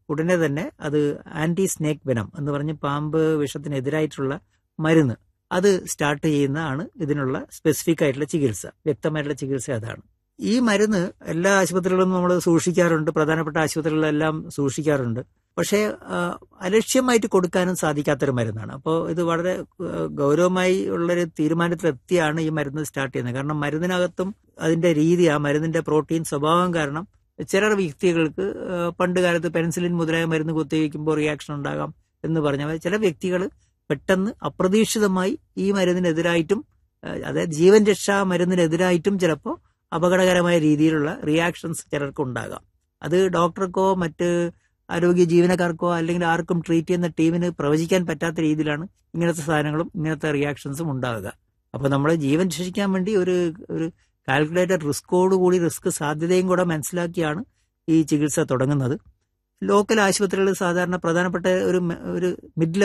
ഉടനെ തന്നെ അത് ആന്റി സ്നേക്ക് വെനം എന്ന് പറഞ്ഞ് പാമ്പ് വിഷത്തിനെതിരായിട്ടുള്ള മരുന്ന് അത് സ്റ്റാർട്ട് ചെയ്യുന്നതാണ് ഇതിനുള്ള സ്പെസിഫിക് ആയിട്ടുള്ള ചികിത്സ വ്യക്തമായിട്ടുള്ള ചികിത്സ അതാണ് ഈ മരുന്ന് എല്ലാ ആശുപത്രികളിലും നമ്മൾ സൂക്ഷിക്കാറുണ്ട് പ്രധാനപ്പെട്ട ആശുപത്രികളിലെല്ലാം സൂക്ഷിക്കാറുണ്ട് പക്ഷേ ആ, അലക്ഷ്യമായിട്ട് കൊടുക്കാനും സാധിക്കാത്തൊരു മരുന്നാണ് അപ്പോൾ ഇത് വളരെ ആ, ഗൗരവമായി ഉള്ളൊരു തീരുമാനത്തിലെത്തിയാണ് ഈ മരുന്ന് സ്റ്റാർട്ട് ചെയ്യുന്നത് കാരണം മരുന്നിനകത്തും അതിന്റെ രീതി ആ മരുന്നിന്റെ പ്രോട്ടീൻ സ്വഭാവം കാരണം ചില വ്യക്തികൾക്ക് ആ, പണ്ട് കാലത്ത് പെൻസിലിൻ മുതലായ മരുന്ന് കുത്തിവയ്ക്കുമ്പോൾ റിയാക്ഷൻ ഉണ്ടാകാം എന്ന് പറഞ്ഞ പോലെ ചില വ്യക്തികൾ പെട്ടെന്ന് അപ്രതീക്ഷിതമായി ഈ മരുന്നിനെതിരായിട്ടും ആ, അതായത് ജീവൻ രക്ഷാ മരുന്നിനെതിരായിട്ടും ചിലപ്പോൾ അപകടകരമായ രീതിയിലുള്ള റിയാക്ഷൻസ് ചിലർക്ക് ഉണ്ടാകാം അത് ഡോക്ടർക്കോ മറ്റ് ആരോഗ്യ ജീവനക്കാർക്കോ അല്ലെങ്കിൽ ആർക്കും ട്രീറ്റ് ചെയ്യുന്ന ടീമിന് പ്രവചിക്കാൻ പറ്റാത്ത രീതിയിലാണ് ഇങ്ങനത്തെ സാധനങ്ങളും ഇങ്ങനത്തെ റിയാക്ഷൻസും ഉണ്ടാവുക അപ്പോൾ നമ്മൾ ജീവൻ രക്ഷിക്കാൻ വേണ്ടി ഒരു ഒരു കാൽക്കുലേറ്റഡ് റിസ്കോട് കൂടി റിസ്ക് സാധ്യതയും കൂടെ മനസ്സിലാക്കിയാണ് ഈ ചികിത്സ തുടങ്ങുന്നത് ലോക്കൽ ആശുപത്രികളിൽ സാധാരണ പ്രധാനപ്പെട്ട ഒരു മെ- ഒരു മിഡ്